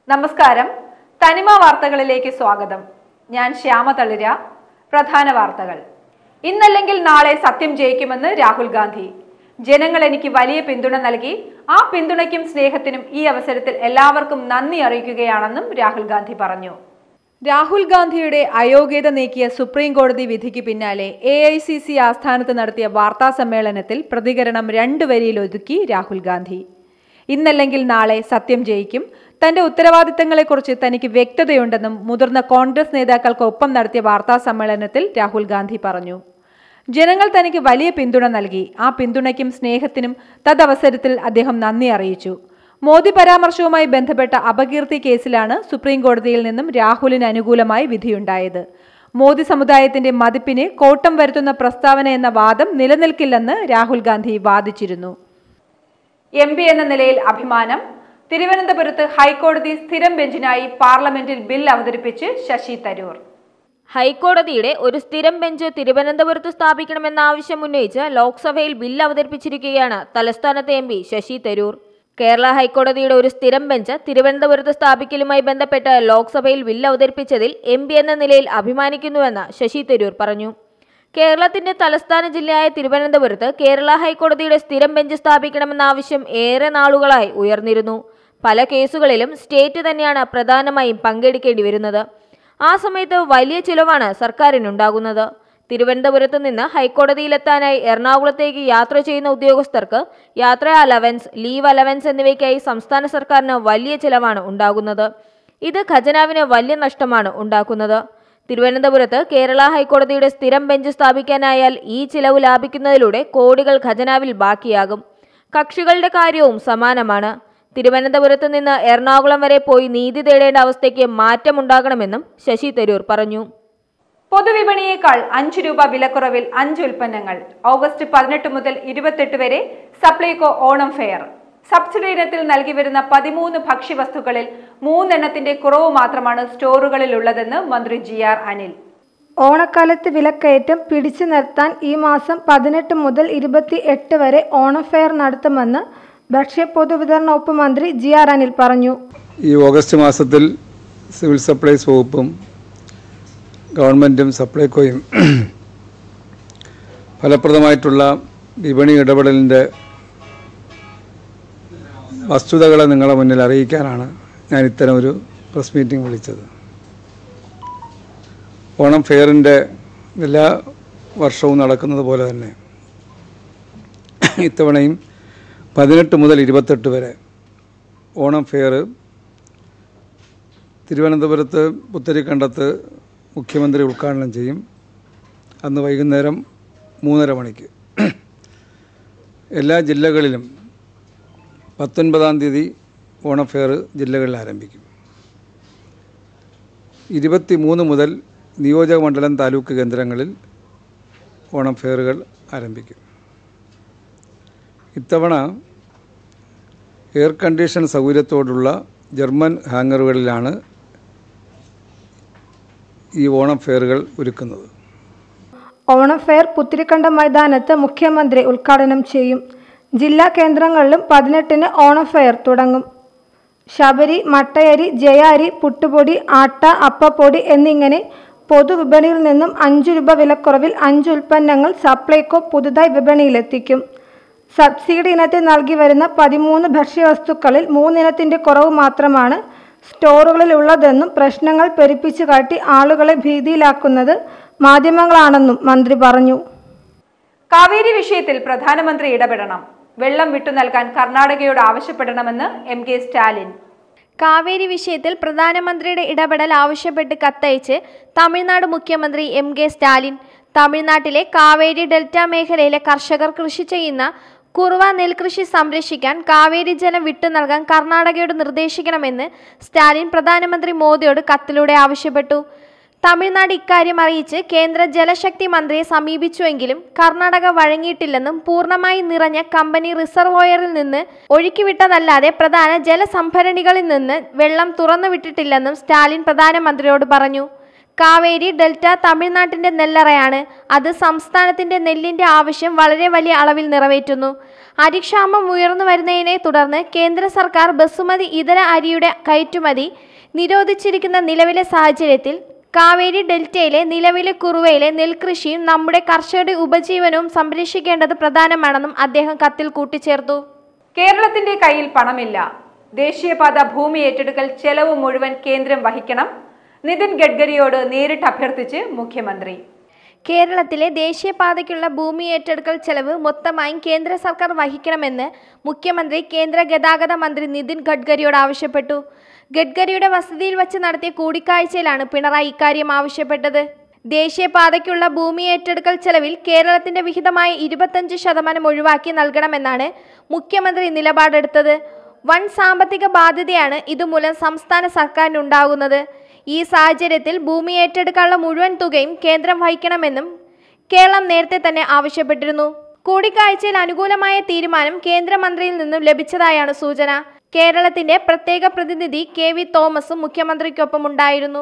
നമസ്കാരം തനിമ വാർത്തകളിലേക്ക് സ്വാഗതം ഞാൻ ശ്യാമ തളിര പ്രധാന വാർത്തകൾ ഇന്നല്ലെങ്കിൽ നാളെ സത്യം ജയിക്കുമെന്ന് രാഹുൽ ഗാന്ധി ജനങ്ങൾ എനിക്ക് വലിയ പിന്തുണ നൽകി ആ പിന്തുണയ്ക്കും സ്നേഹത്തിനും ഈ അവസരത്തിൽ എല്ലാവർക്കും നന്ദി അറിയിക്കുകയാണെന്നും രാഹുൽ ഗാന്ധി പറഞ്ഞു രാഹുൽ ഗാന്ധിയുടെ അയോഗ്യത നീക്കിയ സുപ്രീം കോടതി വിധിക്ക് പിന്നാലെ എ ഐ സി സി ആസ്ഥാനത്ത് നടത്തിയ വാർത്താ സമ്മേളനത്തിൽ പ്രതികരണം രണ്ട് വരിയിൽ ഒതുക്കി രാഹുൽ ഗാന്ധി ഇന്നല്ലെങ്കിൽ നാളെ സത്യം ജയിക്കും തന്റെ ഉത്തരവാദിത്തങ്ങളെക്കുറിച്ച് തനിക്ക് വ്യക്തതയുണ്ടെന്നും മുതിർന്ന കോൺഗ്രസ് നേതാക്കൾക്കൊപ്പം നടത്തിയ വാർത്താ സമ്മേളനത്തിൽ രാഹുൽ ഗാന്ധി പറഞ്ഞു ജനങ്ങൾ തനിക്ക് വലിയ പിന്തുണ നൽകി ആ പിന്തുണയ്ക്കും സ്നേഹത്തിനും തദവസരത്തിൽ അദ്ദേഹം നന്ദി അറിയിച്ചു മോദി പരാമർശവുമായി ബന്ധപ്പെട്ട അപകീർത്തി കേസിലാണ് സുപ്രീം കോടതിയിൽ നിന്നും രാഹുലിന് അനുകൂലമായി വിധിയുണ്ടായത് മോദി സമുദായത്തിന്റെ മതിപ്പിന് കോട്ടം വരുത്തുന്ന പ്രസ്താവന എന്ന വാദം നിലനിൽക്കില്ലെന്ന് രാഹുൽ ഗാന്ധി വാദിച്ചിരുന്നു എം പി എന്ന നിലയിൽ അഭിമാനം തിരുവനന്തപുരത്ത് ഹൈക്കോടതി സ്ഥിരം ബെഞ്ചിനായി പാർലമെന്റിൽ ബിൽ അവതരിപ്പിച്ച് ശശി തരൂർ ഹൈക്കോടതിയുടെ ഒരു സ്ഥിരം ബെഞ്ച് തിരുവനന്തപുരത്ത് സ്ഥാപിക്കണമെന്ന ആവശ്യം ഉന്നയിച്ച് ലോക്സഭയിൽ ബിൽ അവതരിപ്പിച്ചിരിക്കുകയാണ് തലസ്ഥാനത്തെ എം പി ശശി തരൂർ കേരള ഹൈക്കോടതിയുടെ ഒരു സ്ഥിരം ബെഞ്ച് തിരുവനന്തപുരത്ത് സ്ഥാപിക്കലുമായി ബന്ധപ്പെട്ട് ലോക്സഭയിൽ ബിൽ അവതരിപ്പിച്ചതിൽ എം പി എന്ന നിലയിൽ അഭിമാനിക്കുന്നുവെന്ന് ശശി തരൂർ പറഞ്ഞു കേരളത്തിന്റെ തലസ്ഥാന ജില്ലയായ തിരുവനന്തപുരത്ത് കേരള ഹൈക്കോടതിയുടെ സ്ഥിരം ബെഞ്ച് സ്ഥാപിക്കണമെന്ന ആവശ്യം ഏറെ നാളുകളായി ഉയർന്നിരുന്നു പല കേസുകളിലും സ്റ്റേറ്റ് തന്നെയാണ് പ്രധാനമായും പങ്കെടുക്കേണ്ടി വരുന്നത് ആ സമയത്ത് വലിയ ചിലവാണ് സർക്കാരിനുണ്ടാകുന്നത് തിരുവനന്തപുരത്ത് നിന്ന് ഹൈക്കോടതിയിലെത്താനായി എറണാകുളത്തേക്ക് യാത്ര ചെയ്യുന്ന ഉദ്യോഗസ്ഥർക്ക് യാത്രാ അലവൻസ് ലീവ് അലവൻസ് എന്നിവയ്ക്കായി സംസ്ഥാന സർക്കാരിന് വലിയ ചിലവാണ് ഉണ്ടാകുന്നത് ഇത് ഖജനാവിന് വലിയ നഷ്ടമാണ് ഉണ്ടാക്കുന്നത് തിരുവനന്തപുരത്ത് കേരള ഹൈക്കോടതിയുടെ സ്ഥിരം ബെഞ്ച് സ്ഥാപിക്കാനായാൽ ഈ ചിലവ് ലാഭിക്കുന്നതിലൂടെ കോടികൾ ഖജനാവിൽ ബാക്കിയാകും കക്ഷികളുടെ കാര്യവും സമാനമാണ് തിരുവനന്തപുരത്ത് നിന്ന് എറണാകുളം വരെ പോയി നീതി തേടേണ്ട അവസ്ഥയ്ക്ക് മാറ്റമുണ്ടാകണമെന്നും ശശി തരൂർ പറഞ്ഞു പൊതുവിപണിയേക്കാൾ അഞ്ച് രൂപ വിലക്കുറവിൽ അഞ്ച് ഉൽപ്പന്നങ്ങൾ ഓഗസ്റ്റ് പതിനെട്ട് മുതൽ ഇരുപത്തെട്ട് വരെ സപ്ലൈകോ ഓണം ഫെയർ സബ്സിഡി ഇനത്തിൽ നൽകി വരുന്ന പതിമൂന്ന് ഭക്ഷ്യവസ്തുക്കളിൽ മൂന്നെണ്ണത്തിന്റെ കുറവ് മാത്രമാണ് സ്റ്റോറുകളിൽ ഉള്ളതെന്ന് മന്ത്രി ജി ആർ അനിൽ ഓണക്കാലത്ത് വിലക്കയറ്റം പിടിച്ചു നിർത്താൻ ഈ മാസം പതിനെട്ട് മുതൽ ഇരുപത്തി എട്ട് വരെ ഓണം ഫെയർ നടത്തുമെന്ന് ഭക്ഷ്യ പൊതുവിതരണ വകുപ്പ് മന്ത്രി ജി ആർ അനിൽ പറഞ്ഞു ഈ ഓഗസ്റ്റ് മാസത്തിൽ സിവിൽ സപ്ലൈസ് വകുപ്പും ഗവൺമെൻറ്റും സപ്ലൈകോയും ഫലപ്രദമായിട്ടുള്ള വിപണി ഇടപെടലിൻ്റെ വസ്തുതകളെ നിങ്ങളെ മുന്നിൽ അറിയിക്കാനാണ് ഞാൻ ഇത്തരം ഒരു പ്രസ് മീറ്റിംഗ് വിളിച്ചത് ഓണം ഫെയറിൻ്റെ എല്ലാ വർഷവും നടക്കുന്നത് പോലെ തന്നെ ഇത്തവണയും പതിനെട്ട് മുതൽ ഇരുപത്തെട്ട് വരെ ഓണം ഫെയർ തിരുവനന്തപുരത്ത് പുത്തരിക്കണ്ടത്ത് മുഖ്യമന്ത്രി ഉദ്ഘാടനം ചെയ്യും അന്ന് വൈകുന്നേരം മൂന്നര മണിക്ക് എല്ലാ ജില്ലകളിലും പത്തൊൻപതാം തീയതി ഓണം ഫെയർ ജില്ലകളിൽ ആരംഭിക്കും ഇരുപത്തി മൂന്ന് മുതൽ നിയോജക മണ്ഡലം താലൂക്ക് കേന്ദ്രങ്ങളിൽ ഓണം ഫെയറുകൾ ആരംഭിക്കും ഇത്തവണ എയർ കണ്ടീഷൻ സൗകര്യത്തോടുള്ള ജർമ്മൻ ഹാങ്ങറുകളിലാണ് ഈ ഓണം ഫെയറുകൾ ഒരുക്കുന്നത് ഓണം ഫെയർ പുത്തിരിക്കണ്ട മൈതാനത്ത് മുഖ്യമന്ത്രി ഉദ്ഘാടനം ചെയ്യും ജില്ലാ കേന്ദ്രങ്ങളിലും പതിനെട്ടിന് ഓണം ഫെയർ തുടങ്ങും ശബരി മട്ടയരി ജയാരി പുട്ടുപൊടി ആട്ട അപ്പപ്പൊടി എന്നിങ്ങനെ പൊതുവിപണിയിൽ നിന്നും അഞ്ചു രൂപ വിലക്കുറവിൽ അഞ്ച് ഉൽപ്പന്നങ്ങൾ സപ്ലൈകോ പുതുതായി വിപണിയിലെത്തിക്കും സബ്സിഡി ഇനത്തിൽ നൽകി വരുന്ന പതിമൂന്ന് ഭക്ഷ്യവസ്തുക്കളിൽ മൂന്നിനത്തിന്റെ കുറവ് മാത്രമാണ് സ്റ്റോറുകളിൽ ഉള്ളതെന്നും പ്രശ്നങ്ങൾ പെരുപ്പിച്ചു കാട്ടി ആളുകളെ ഭീതിയിലാക്കുന്നത് മാധ്യമങ്ങളാണെന്നും മന്ത്രി പറഞ്ഞു കാവേരി വിഷയത്തിൽ പ്രധാനമന്ത്രി ഇടപെടണം വെള്ളം വിട്ടു നൽകാൻ കർണാടകയോട് ആവശ്യപ്പെടണമെന്ന് എം കെ സ്റ്റാലിൻ കാവേരി വിഷയത്തിൽ പ്രധാനമന്ത്രിയുടെ ഇടപെടൽ ആവശ്യപ്പെട്ട് കത്തയച്ച് തമിഴ്നാട് മുഖ്യമന്ത്രി എം കെ സ്റ്റാലിൻ തമിഴ്നാട്ടിലെ കാവേരി ഡെൽറ്റ മേഖലയിലെ കർഷകർ കൃഷി ചെയ്യുന്ന കുറുവ നെൽകൃഷി സംരക്ഷിക്കാൻ കാവേരി ജലം വിട്ടു നൽകാൻ കർണാടകയോട് നിർദ്ദേശിക്കണമെന്ന് സ്റ്റാലിൻ പ്രധാനമന്ത്രി മോദിയോട് കത്തിലൂടെ ആവശ്യപ്പെട്ടു തമിഴ്നാട് ഇക്കാര്യം അറിയിച്ച് കേന്ദ്ര ജലശക്തി മന്ത്രിയെ സമീപിച്ചുവെങ്കിലും കർണാടക വഴങ്ങിയിട്ടില്ലെന്നും പൂർണ്ണമായി നിറഞ്ഞ കമ്പനി റിസർവോയറിൽ നിന്ന് ഒഴുക്കിവിട്ടതല്ലാതെ പ്രധാന ജലസംഭരണികളിൽ നിന്ന് വെള്ളം തുറന്നുവിട്ടിട്ടില്ലെന്നും സ്റ്റാലിൻ പ്രധാനമന്ത്രിയോട് പറഞ്ഞു കാവേരി ഡെൽറ്റ തമിഴ്നാട്ടിന്റെ നെല്ലറയാണ് അത് സംസ്ഥാനത്തിന്റെ നെല്ലിന്റെ ആവശ്യം വളരെ വലിയ അളവിൽ നിറവേറ്റുന്നു അരിക്ഷാമം ഉയർന്നു വരുന്നതിനെ തുടർന്ന് കേന്ദ്ര സർക്കാർ ബസുമതി ഇതര അരിയുടെ കയറ്റുമതി നിരോധിച്ചിരിക്കുന്ന നിലവിലെ സാഹചര്യത്തിൽ കാവേരി ഡെൽറ്റയിലെ നിലവിലെ കുറുവയിലെ നെൽകൃഷിയും നമ്മുടെ കർഷകരുടെ ഉപജീവനവും സംരക്ഷിക്കേണ്ടത് പ്രധാനമാണെന്നും അദ്ദേഹം കത്തിൽ കൂട്ടിച്ചേർത്തു കേരളത്തിന്റെ കയ്യിൽ പണമില്ല ദേശീയപാത ഭൂമി ഏറ്റെടുക്കൽ ചെലവ് മുഴുവൻ കേന്ദ്രം വഹിക്കണം നിതിൻ ഗഡ്കരിയോട് നേരിട്ട് അഭ്യർത്ഥിച്ച് മുഖ്യമന്ത്രി കേരളത്തിലെ ദേശീയപാതയ്ക്കുള്ള ഭൂമി ഏറ്റെടുക്കൽ ചെലവ് മൊത്തമായും കേന്ദ്ര സർക്കാർ വഹിക്കണമെന്ന് മുഖ്യമന്ത്രി കേന്ദ്ര ഗതാഗത മന്ത്രി നിതിൻ ഗഡ്കരിയോട് ആവശ്യപ്പെട്ടു ഗഡ്കരിയുടെ വസതിയിൽ വച്ച് നടത്തിയ കൂടിക്കാഴ്ചയിലാണ് പിണറായി ഇക്കാര്യം ആവശ്യപ്പെട്ടത് ദേശീയപാതയ്ക്കുള്ള ഭൂമി ഏറ്റെടുക്കൽ ചെലവിൽ കേരളത്തിന്റെ വിഹിതമായ ഇരുപത്തഞ്ച് ശതമാനം ഒഴിവാക്കി നൽകണമെന്നാണ് മുഖ്യമന്ത്രി നിലപാടെടുത്തത് വൻ സാമ്പത്തിക ബാധ്യതയാണ് ഇതുമൂലം സംസ്ഥാന സർക്കാരിനുണ്ടാകുന്നത് ഈ സാഹചര്യത്തിൽ ഭൂമി ഏറ്റെടുക്കാനുള്ള മുഴുവൻ തുകയും കേന്ദ്രം വഹിക്കണമെന്നും കേരളം നേരത്തെ തന്നെ ആവശ്യപ്പെട്ടിരുന്നു കൂടിക്കാഴ്ചയിൽ അനുകൂലമായ തീരുമാനം കേന്ദ്രമന്ത്രിയിൽ നിന്നും ലഭിച്ചതായാണ് സൂചന കേരളത്തിന്റെ പ്രത്യേക പ്രതിനിധി കെ വി തോമസും മുഖ്യമന്ത്രിക്കൊപ്പം ഉണ്ടായിരുന്നു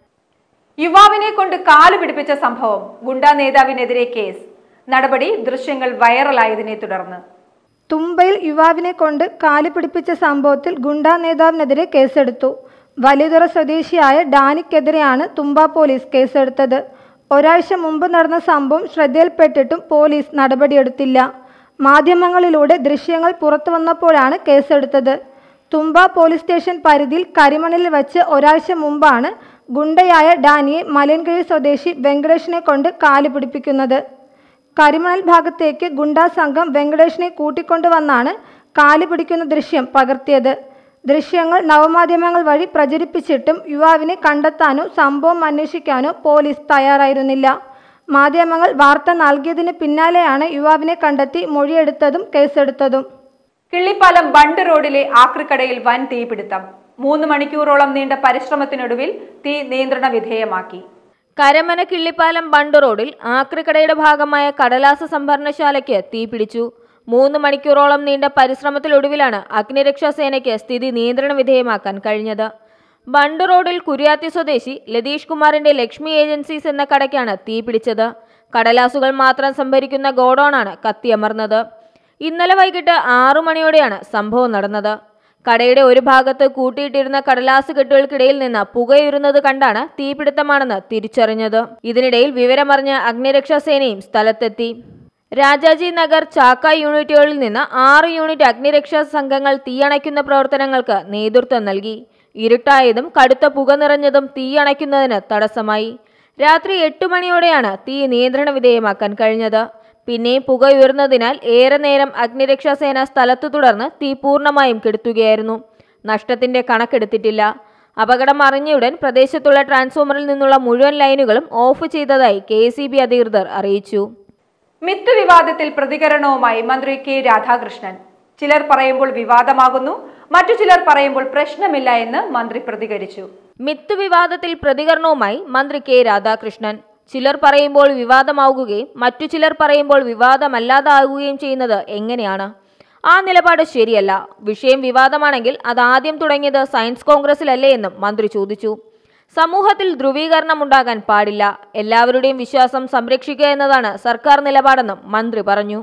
യുവാവിനെ കൊണ്ട് കാല് പിടിപ്പിച്ച സംഭവം ഗുണ്ടാ നേതാവിനെതിരെ കേസ് നടപടി ദൃശ്യങ്ങൾ വൈറലായതിനെ തുടർന്ന് തുമ്പയിൽ യുവാവിനെ കൊണ്ട് കാലി പിടിപ്പിച്ച സംഭവത്തിൽ ഗുണ്ടാ നേതാവിനെതിരെ കേസെടുത്തു വലിയതുറ സ്വദേശിയായ ഡാനിക്കെതിരെയാണ് തുമ്പ പോലീസ് കേസെടുത്തത് ഒരാഴ്ച മുമ്പ് നടന്ന സംഭവം ശ്രദ്ധയിൽപ്പെട്ടിട്ടും പോലീസ് നടപടിയെടുത്തില്ല മാധ്യമങ്ങളിലൂടെ ദൃശ്യങ്ങൾ പുറത്തു വന്നപ്പോഴാണ് കേസെടുത്തത് തുമ്പ പോലീസ് സ്റ്റേഷൻ പരിധിയിൽ കരിമണിൽ വച്ച് ഒരാഴ്ച മുമ്പാണ് ഗുണ്ടയായ ഡാനിയെ മലയൻകിഴി സ്വദേശി വെങ്കടേഷിനെ കൊണ്ട് കാലി പിടിപ്പിക്കുന്നത് കരിമണൽ ഭാഗത്തേക്ക് ഗുണ്ടാ സംഘം വെങ്കടേഷിനെ കൂട്ടിക്കൊണ്ടുവന്നാണ് കാലി പിടിക്കുന്ന ദൃശ്യം പകർത്തിയത് ദൃശ്യങ്ങൾ നവമാധ്യമങ്ങൾ വഴി പ്രചരിപ്പിച്ചിട്ടും യുവാവിനെ കണ്ടെത്താനോ സംഭവം അന്വേഷിക്കാനോ പോലീസ് തയ്യാറായിരുന്നില്ല മാധ്യമങ്ങൾ വാർത്ത നൽകിയതിന് പിന്നാലെയാണ് യുവാവിനെ കണ്ടെത്തി മൊഴിയെടുത്തതും കേസെടുത്തതും കിള്ളിപ്പാലം ബണ്ട് റോഡിലെ ആക്രിക്കടയിൽ വൻ തീപിടുത്തം മൂന്ന് മണിക്കൂറോളം നീണ്ട പരിശ്രമത്തിനൊടുവിൽ തീ നിയന്ത്രണ വിധേയമാക്കി കരമന കിള്ളിപ്പാലം ബണ്ട് റോഡിൽ ആക്രിക്കടയുടെ ഭാഗമായ കടലാസ സംഭരണശാലയ്ക്ക് തീപിടിച്ചു മൂന്ന് മണിക്കൂറോളം നീണ്ട പരിശ്രമത്തിലൊടുവിലാണ് അഗ്നിരക്ഷാ സേനയ്ക്ക് സ്ഥിതി നിയന്ത്രണ വിധേയമാക്കാൻ കഴിഞ്ഞത് ബണ്ട് റോഡിൽ കുര്യാത്തി സ്വദേശി ലതീഷ് കുമാറിന്റെ ലക്ഷ്മി ഏജൻസീസ് എന്ന കടയ്ക്കാണ് തീപിടിച്ചത് കടലാസുകൾ മാത്രം സംഭരിക്കുന്ന ഗോഡൌണാണ് കത്തിയമർന്നത് ഇന്നലെ വൈകിട്ട് ആറു മണിയോടെയാണ് സംഭവം നടന്നത് കടയുടെ ഒരു ഭാഗത്ത് കൂട്ടിയിട്ടിരുന്ന കടലാസ് കെട്ടുകൾക്കിടയിൽ നിന്ന് പുകയുരുന്നത് കണ്ടാണ് തീപിടുത്തമാണെന്ന് തിരിച്ചറിഞ്ഞത് ഇതിനിടയിൽ വിവരമറിഞ്ഞ അഗ്നിരക്ഷാ സേനയും സ്ഥലത്തെത്തി രാജാജി നഗർ ചാക്ക യൂണിറ്റുകളിൽ നിന്ന് ആറ് യൂണിറ്റ് അഗ്നിരക്ഷാ സംഘങ്ങൾ തീയണയ്ക്കുന്ന പ്രവർത്തനങ്ങൾക്ക് നേതൃത്വം നൽകി ഇരുട്ടായതും കടുത്ത പുക നിറഞ്ഞതും തീയണയ്ക്കുന്നതിന് തടസ്സമായി രാത്രി എട്ട് മണിയോടെയാണ് തീ നിയന്ത്രണ വിധേയമാക്കാൻ കഴിഞ്ഞത് പിന്നെയും പുക ഉയർന്നതിനാൽ ഏറെ നേരം അഗ്നിരക്ഷാ സേന സ്ഥലത്തു തുടർന്ന് തീ പൂർണ്ണമായും കെടുത്തുകയായിരുന്നു നഷ്ടത്തിന്റെ കണക്കെടുത്തിട്ടില്ല അപകടം അറിഞ്ഞയുടൻ പ്രദേശത്തുള്ള ട്രാൻസ്ഫോമറിൽ നിന്നുള്ള മുഴുവൻ ലൈനുകളും ഓഫ് ചെയ്തതായി കെ അധികൃതർ അറിയിച്ചു മിത്ത് വിവാദത്തിൽ പ്രതികരണവുമായി മന്ത്രി കെ രാധാകൃഷ്ണൻ ചിലർ പറയുമ്പോൾ വിവാദമാകുന്നു മറ്റു ചിലർ പറയുമ്പോൾ പ്രശ്നമില്ല എന്ന് മന്ത്രി പ്രതികരിച്ചു മിത്ത് വിവാദത്തിൽ പ്രതികരണവുമായി മന്ത്രി കെ രാധാകൃഷ്ണൻ ചിലർ പറയുമ്പോൾ വിവാദമാവുകയും മറ്റു ചിലർ പറയുമ്പോൾ വിവാദമല്ലാതാകുകയും ചെയ്യുന്നത് എങ്ങനെയാണ് ആ നിലപാട് ശരിയല്ല വിഷയം വിവാദമാണെങ്കിൽ അത് ആദ്യം തുടങ്ങിയത് സയൻസ് കോൺഗ്രസിലല്ലേ എന്നും മന്ത്രി ചോദിച്ചു സമൂഹത്തിൽ ധ്രുവീകരണം ഉണ്ടാകാൻ പാടില്ല എല്ലാവരുടെയും വിശ്വാസം സംരക്ഷിക്കുക എന്നതാണ് സർക്കാർ നിലപാടെന്നും മന്ത്രി പറഞ്ഞു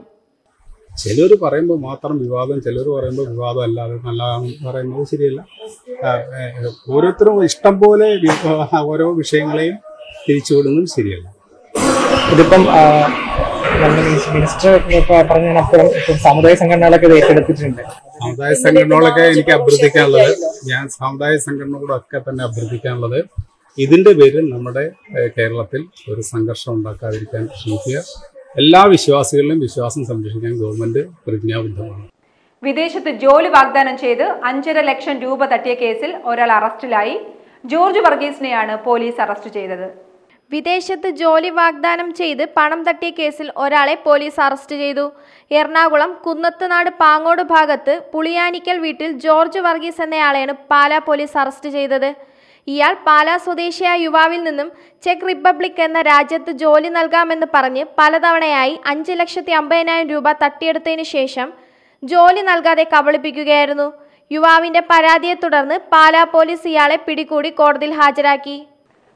ചിലർ പറയുമ്പോൾ മാത്രം വിവാദം ചിലർ പറയുമ്പോൾ വിവാദം അല്ലാതെ നല്ലതാണെന്ന് പറയുന്നത് ശരിയല്ല ആ, ഏ, ഓരോരുത്തരും ഇഷ്ടം പോലെ വി- ആ, ഓരോ വിഷയങ്ങളെയും തിരിച്ചുവിടുന്നതും ശരിയല്ല ഇതിപ്പം ആ, നമ്മുടെ മിനിസ്- മിനിസ്റ്റർ ഇപ്പൊ പറഞ്ഞതിനപ്പുറം ഇപ്പം സമുദായ സംഘടനകളൊക്കെ ഇത് ഏറ്റെടുത്തിട്ടുണ്ട് സമുദായ സംഘടനകളൊക്കെ എനിക്ക് അഭ്യർത്ഥിക്കാനുള്ളത് ഞാൻ സമുദായ സംഘടനകളോടൊക്കെ തന്നെ അഭ്യർത്ഥിക്കാനുള്ളത് ഇതിന്റെ പേരിൽ നമ്മുടെ ഏ, കേരളത്തിൽ ഒരു സംഘർഷം ഉണ്ടാക്കാതിരിക്കാൻ ശ്രമിക്കുക എല്ലാ വിശ്വാസികളിലും വിശ്വാസം സംരക്ഷിക്കാൻ ഗവൺമെന്റ് പ്രതിജ്ഞാബദ്ധമാണ് വിദേശത്ത് ജോലി വാഗ്ദാനം ചെയ്ത് അഞ്ചര ലക്ഷം രൂപ തട്ടിയ കേസിൽ ഒരാൾ അറസ്റ്റിലായി ജോർജ് വർഗീസിനെയാണ് പോലീസ് അറസ്റ്റ് ചെയ്തത് വിദേശത്ത് ജോലി വാഗ്ദാനം ചെയ്ത് പണം തട്ടിയ കേസിൽ ഒരാളെ പോലീസ് അറസ്റ്റ് ചെയ്തു എറണാകുളം കുന്നത്തുനാട് പാങ്ങോട് ഭാഗത്ത് പുളിയാനിക്കൽ വീട്ടിൽ ജോർജ് വർഗീസ് എന്നയാളെയാണ് പാലാ പോലീസ് അറസ്റ്റ് ചെയ്തത് ഇയാൾ പാലാ സ്വദേശിയായ യുവാവിൽ നിന്നും ചെക്ക് റിപ്പബ്ലിക് എന്ന രാജ്യത്ത് ജോലി നൽകാമെന്ന് പറഞ്ഞ് പലതവണയായി അഞ്ച് ലക്ഷത്തി അമ്പതിനായിരം രൂപ തട്ടിയെടുത്തതിന് ശേഷം ജോലി നൽകാതെ കബളിപ്പിക്കുകയായിരുന്നു യുവാവിന്റെ പരാതിയെ തുടർന്ന് പാലാ പോലീസ് ഇയാളെ പിടികൂടി കോടതിയിൽ ഹാജരാക്കി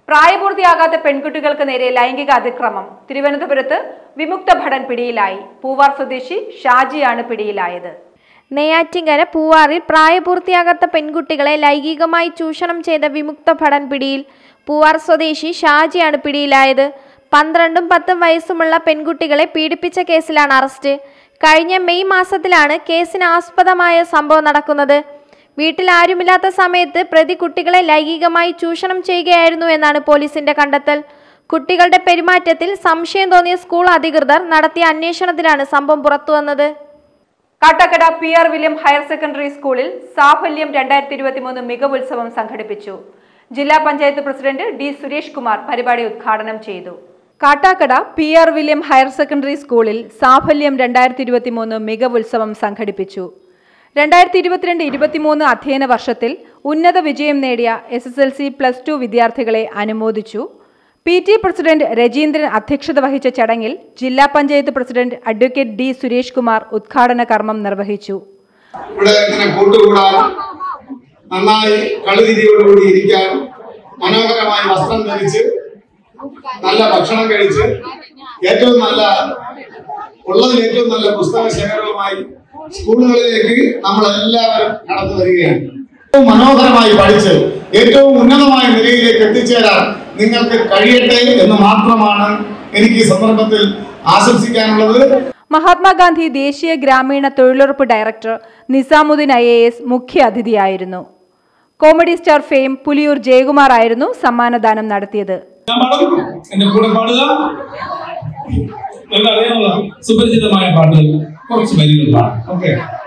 പ്രായപൂർത്തിയാകാത്ത പെൺകുട്ടികൾക്ക് നേരെ ലൈംഗിക അതിക്രമം തിരുവനന്തപുരത്ത് വിമുക്ത ഭടൻ പിടിയിലായി പൂവാർ സ്വദേശി ഷാജിയാണ് പിടിയിലായത് നെയ്യാറ്റിങ്കര പൂവാറിൽ പ്രായപൂർത്തിയാകാത്ത പെൺകുട്ടികളെ ലൈംഗികമായി ചൂഷണം ചെയ്ത വിമുക്ത ഭടൻ പിടിയിൽ പൂവാർ സ്വദേശി ഷാജിയാണ് പിടിയിലായത് പന്ത്രണ്ടും പത്തും വയസ്സുമുള്ള പെൺകുട്ടികളെ പീഡിപ്പിച്ച കേസിലാണ് അറസ്റ്റ് കഴിഞ്ഞ മെയ് മാസത്തിലാണ് കേസിന് ആസ്പദമായ സംഭവം നടക്കുന്നത് വീട്ടിൽ ആരുമില്ലാത്ത സമയത്ത് പ്രതി കുട്ടികളെ ലൈംഗികമായി ചൂഷണം ചെയ്യുകയായിരുന്നു എന്നാണ് പോലീസിന്റെ കണ്ടെത്തൽ കുട്ടികളുടെ പെരുമാറ്റത്തിൽ സംശയം തോന്നിയ സ്കൂൾ അധികൃതർ നടത്തിയ അന്വേഷണത്തിലാണ് സംഭവം പുറത്തുവന്നത് Kattakada P R William higher secondary സ്കൂളിൽ സാഫല്യം രണ്ടായിരത്തി ഇരുപത്തിമൂന്ന് മികവുത്സവം സംഘടിപ്പിച്ചു ജില്ലാ പഞ്ചായത്ത് പ്രസിഡന്റ് ഡി സുരേഷ് കുമാർ പരിപാടി ഉദ്ഘാടനം ചെയ്തു Kattakada P R William higher secondary സ്കൂളിൽ സാഫല്യം രണ്ടായിരത്തി ഇരുപത്തിമൂന്ന് മികവുത്സവം സംഘടിപ്പിച്ചു രണ്ടായിരത്തി ഇരുപത്തിരണ്ട് ഇരുപത്തിമൂന്ന് അധ്യയന വർഷത്തിൽ ഉന്നത വിജയം നേടിയ S S L C plus two വിദ്യാർത്ഥികളെ അനുമോദിച്ചു പി ടി പ്രസിഡന്റ് രജീന്ദ്രൻ അധ്യക്ഷത വഹിച്ച ചടങ്ങിൽ ജില്ലാ panchayat president advocate D Suresh Kumar ഉദ്ഘാടന കർമ്മം നിർവഹിച്ചു ഇവിടെ ഇങ്ങനെ കൂട്ടുകൂടാനും നന്നായി കളിതിരിയോടുകൂടി ഇരിക്കാനും മനോഹരമായി വസ്ത്രം ധരിച്ച് നല്ല ഭക്ഷണം കഴിച്ച് ഏറ്റവും നല്ല ഉള്ളതിൽ ഏറ്റവും നല്ല പുസ്തക ശേഖരവുമായി സ്കൂളുകളിലേക്ക് നമ്മൾ എല്ലാവരും കടന്നു വരികയാണ് ഏറ്റവും മനോഹരമായി പഠിച്ച് ഏറ്റവും ഉന്നതമായ നിലയിലേക്ക് എത്തിച്ചേരാൻ നിങ്ങൾക്ക് കഴിയട്ടെ എന്ന് മാത്രമാണ് എനിക്ക് ഈ സന്ദർഭത്തിൽ ആശംസിക്കാനുള്ളത് മഹാത്മാഗാന്ധി ദേശീയ ഗ്രാമീണ തൊഴിലുറപ്പ് director Nizamuddin I A S മുഖ്യ അതിഥിയായിരുന്നു comedy star fame Puliyoor Jayakumar ആയിരുന്നു സമ്മാനദാനം നടത്തിയത് ഞാൻ പാടും എന്റെ കൂടെ പാടുക നിങ്ങൾക്ക് അറിയാവുന്ന സുപരിചിതമായ പാട്ടുകൾ കുറച്ച് വരികൾ പാടാം ഓക്കെ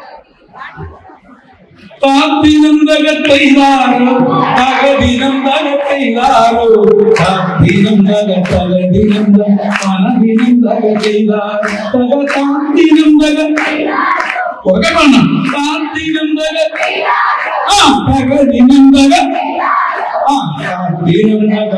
താത്തിനന്തകത്തൈതാരോ തകദിനന്തകത്തൈതാരോ താത്തിനന്തകത്തകദിനന്ത മനദിനന്തകത്തൈതാരോ തക താത്തിനന്തക ഉറക്കെ പാടണം താത്തിനന്തക ആ തകദിനന്തക ആ താത്തിനന്തക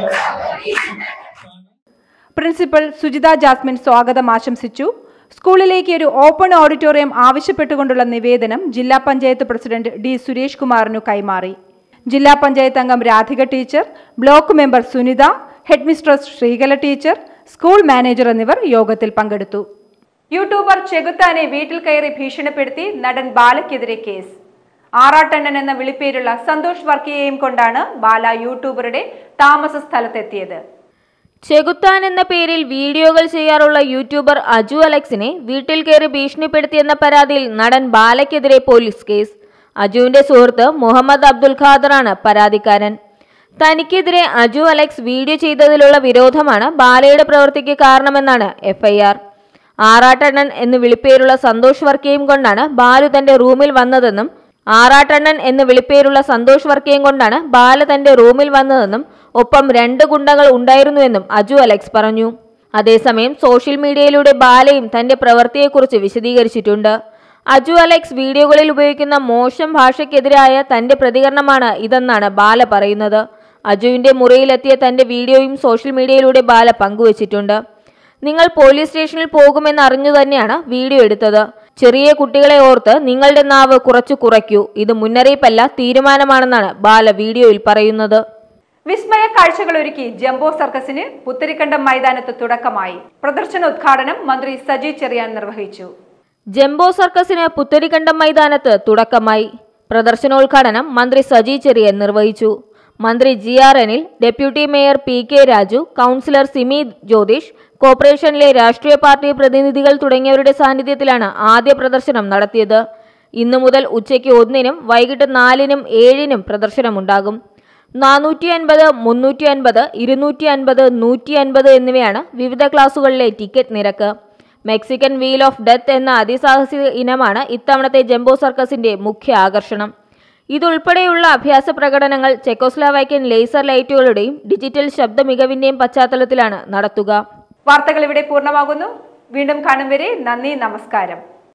പ്രിൻസിപ്പൽ സുജിത ജാസ്മിൻ സ്വാഗതം ആശംസിച്ചു സ്കൂളിലേക്ക് ഒരു ഓപ്പൺ ഓഡിറ്റോറിയം ആവശ്യപ്പെട്ടുകൊണ്ടുള്ള നിവേദനം ജില്ലാ പഞ്ചായത്ത് പ്രസിഡന്റ് ഡി സുരേഷ് കുമാറിനു കൈമാറി ജില്ലാ പഞ്ചായത്ത് അംഗം Radhika teacher block member Sunitha headmistress Sreekala teacher school manager എന്നിവർ യോഗത്തിൽ പങ്കെടുത്തു യൂട്യൂബർ ചെകുത്താനെ വീട്ടിൽ കയറി ഭീഷണിപ്പെടുത്തി നടൻ ബാലയ്ക്കെതിരെ കേസ് ആറാട്ടണ്ണൻ എന്ന വിളിപ്പേരുള്ള സന്തോഷ് വർക്കിയെയും കൊണ്ടാണ് ബാല യൂട്യൂബറുടെ താമസ സ്ഥലത്തെത്തിയത് ചെകുത്താൻ എന്ന പേരിൽ വീഡിയോകൾ ചെയ്യാറുള്ള യൂട്യൂബർ അജു അലക്സിനെ വീട്ടിൽ കയറി ഭീഷണിപ്പെടുത്തിയെന്ന പരാതിയിൽ നടൻ ബാലയ്ക്കെതിരെ പോലീസ് കേസ് അജുവിന്റെ സുഹൃത്ത് മുഹമ്മദ് അബ്ദുൽ ഖാദറാണ് പരാതിക്കാരൻ തനിക്കെതിരെ അജു അലക്സ് വീഡിയോ ചെയ്തതിലുള്ള വിരോധമാണ് ബാലയുടെ പ്രവൃത്തിക്ക് കാരണമെന്നാണ് എഫ്ഐആർ ആറാട്ടണ്ണൻ എന്ന് വിളിപ്പേരുള്ള സന്തോഷ് വർക്കിയും കൊണ്ടാണ് ബാലു തന്റെ റൂമിൽ വന്നതെന്നും ആറാട്ടണ്ണൻ എന്ന് വിളിപ്പേരുള്ള സന്തോഷ് വർക്കിയും കൊണ്ടാണ് ബാല തന്റെ റൂമിൽ വന്നതെന്നും ഒപ്പം രണ്ട് ഗുണ്ടകൾ ഉണ്ടായിരുന്നുവെന്നും അജു അലക്സ് പറഞ്ഞു അതേസമയം സോഷ്യൽ മീഡിയയിലൂടെ ബാലയും തന്റെ പ്രവൃത്തിയെക്കുറിച്ച് വിശദീകരിച്ചിട്ടുണ്ട് അജു അലക്സ് വീഡിയോകളിൽ ഉപയോഗിക്കുന്ന മോശം ഭാഷയ്ക്കെതിരായ തന്റെ പ്രതികരണമാണ് ഇതെന്നാണ് ബാല പറയുന്നത് അജുവിന്റെ മുറിയിലെത്തിയ തന്റെ വീഡിയോയും സോഷ്യൽ മീഡിയയിലൂടെ ബാല പങ്കുവച്ചിട്ടുണ്ട് നിങ്ങൾ പോലീസ് സ്റ്റേഷനിൽ പോകുമെന്ന് അറിഞ്ഞു തന്നെയാണ് വീഡിയോ എടുത്തത് ചെറിയ കുട്ടികളെ ഓർത്ത് നിങ്ങളുടെ നാവ് കുറച്ചു കുറയ്ക്കൂ ഇത് മുന്നറിയിപ്പല്ല തീരുമാനമാണെന്നാണ് ബാല വീഡിയോയിൽ പറയുന്നത് വിസ്മയ കാഴ്ചകൾ ഒരുക്കി ജംബോ സർക്കസിന് പുത്തരിക്കണ്ടം മൈതാനത്ത് തുടക്കമായി പ്രദർശന ഉദ്ഘാടനം മന്ത്രി സജി ചെറിയാൻ നിർവഹിച്ചു ജംബോ സർക്കസിന് പുത്തരിക്കണ്ടം മൈതാനത്ത് തുടക്കമായി പ്രദർശനോദ്ഘാടനം മന്ത്രി സജി ചെറിയൻ നിർവഹിച്ചു മന്ത്രി G R Anil deputy mayor P K Raju councillor Simi Jyothish കോർപ്പറേഷനിലെ രാഷ്ട്രീയ പാർട്ടി പ്രതിനിധികൾ തുടങ്ങിയവരുടെ സാന്നിധ്യത്തിലാണ് ആദ്യ പ്രദർശനം നടത്തിയത് ഇന്നു മുതൽ ഉച്ചയ്ക്ക് ഒന്നിനും വൈകിട്ട് നാലിനും ഏഴിനും പ്രദർശനമുണ്ടാകും നാനൂറ്റി അൻപത് മുന്നൂറ്റി അൻപത് ഇരുന്നൂറ്റി അൻപത് നൂറ്റി അൻപത് എന്നിവയാണ് വിവിധ ക്ലാസുകളിലെ ടിക്കറ്റ് നിരക്ക് മെക്സിക്കൻ വീൽ ഓഫ് ഡെത്ത് എന്ന അതിസാഹസിക ഇനമാണ് ഇത്തവണത്തെ ജംബോ സർക്കസിന്റെ മുഖ്യ ആകർഷണം ഇതുൾപ്പെടെയുള്ള അഭ്യാസ പ്രകടനങ്ങൾ ചെക്കോസ്ലാവൈക്കൻ ലേസർ ലൈറ്റുകളുടെയും ഡിജിറ്റൽ ശബ്ദ മികവിന്റെയും പശ്ചാത്തലത്തിലാണ് നടത്തുക വാർത്തകൾ ഇവിടെ പൂർണ്ണമാകുന്നു വീണ്ടും കാണും വരെ നന്ദി നമസ്കാരം